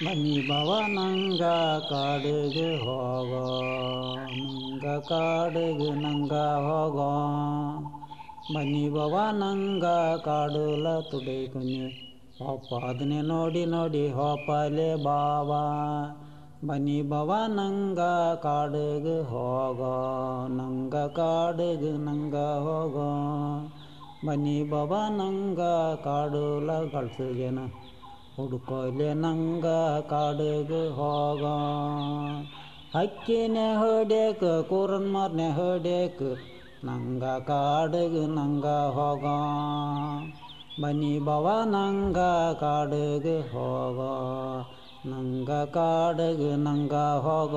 ಬನ್ನಿ ಬವ ನಂಗ ಕಾಡಿಗೆ ಹೋಗೋ ನಂಗ ಕಾಡಿಗೆ ನಂಗ ಹೋಗೋ ಬನ್ನಿ ಬವ ನಂಗ ಕಾಡುಲ ತುಡಿ ಕುഞ്ഞ് ಹೋಪ ಅದನ್ನೇ ನೋಡಿ ನೋಡಿ ಹೋಪಲೆ ಬಾವಾ ಬನ್ನಿ ಬವ ನಂಗ ಕಾಡಿಗೆ ಹೋಗೋ ನಂಗ ಕಾಡಿಗೆ ನಂಗ ಹೋಗೋ ಬನ್ನಿ ಬವ ನಂಗ ಕಾಡುಲ ಕಳ್ಸಿಗೆನ ಹುಡ್ಕೊಯ್ಲೆ ನಂಗ ಕಾಡಿಗೆ ಹೋಗ ಹಕ್ಕಿನೇ ಹೊಡ್ಯಾಕ ಕೂರನ್ ಮಾರ್ನೆ ಹೊಡ್ಯಾಕ ನಂಗ ಕಾಡಿಗೆ ನಂಗ ಹೋಗ ಬನ್ನಿ ಬವ ನಂಗ ಕಾಡಿಗೆ ಹೋಗ ನಂಗ ಕಾಡಿಗೆ ನಂಗ ಹೋಗ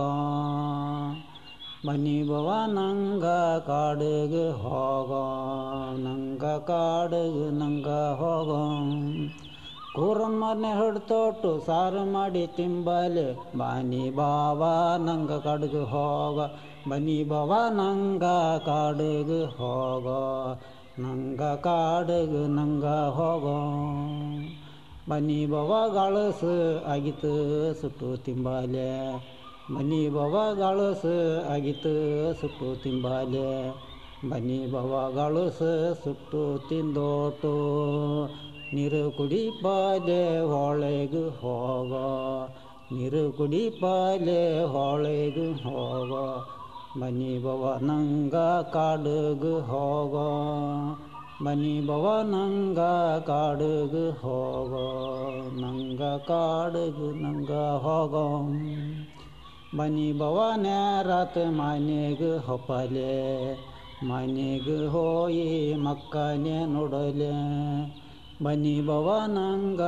ಬನ್ನಿ ಬವ ನಂಗ ಕಾಡಿಗೆ ಹೋಗ ನಂಗ ಕಾಡಿಗೆ ನಂಗ ಹೋಗ ಕೂರನ್ ಮನೆ ಹಿಡ್ತೊಟ್ಟು ಸಾರು ಮಾಡಿ ತಿಂಬಲೆ ಬಾನಿ ಬಾವ ನಂಗ ಕಾಡಿಗೆ ಹೋಗ ಬನ್ನಿ ಬವ ನಂಗ ಕಾಡಿಗೆ ಹೋಗ ನಂಗ ಕಾಡಿಗೆ ನಂಗ ಹೋಗ ಬನ್ನಿ ಬವ ಗಳಸು ಆಗಿತು ಸುಟ್ಟು ತಿಂಬಾಲೆ ಬನ್ನಿ ಬವ ಗಳಸು ಆಗಿತು ಸುಟ್ಟು ತಿಂಬಾಲೆ ಬನ್ನಿ ಬವ ಗಳಸು ಸುಟ್ಟು ತಿಂದೋಟು ನೀರು ಕುಡಿ ಪಾಲೆ ಹೊಳೆಗೆ ಹೋಗ ನೀರು ಕುಡಿ ಪಾಲೆ ಹೊಳೆಗೆ ಹೋಗ ಬನ್ನಿ ಬವ ನಂಗ ಕಾಡಿಗೆ ಹೋಗ ಬನ್ನಿ ಬವ ನಂಗ ಕಾಡಿಗೆ ಹೋಗ ನಂಗ ಕಾಡಿಗೆ ನಂಗ ಹೋಗ ಬನ್ನಿ ಬವ ನ್ಯಾರತ್ ಮನೆಗೆ ಹೊಪ್ಪಲೆ ಮನೆಗೆ ಹೋಯಿ ಮಕ್ಕನೇ ನೋಡಲೆ ಬನ್ನಿ ಬವ ನಂಗ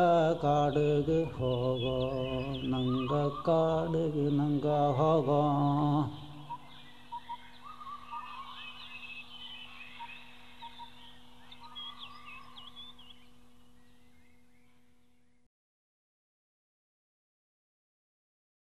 ಕಾಡಿಗೆ ಹೋಗೋ ನಂಗ ಕಾಡಿಗೆ ನಂಗ ಹೋಗೋ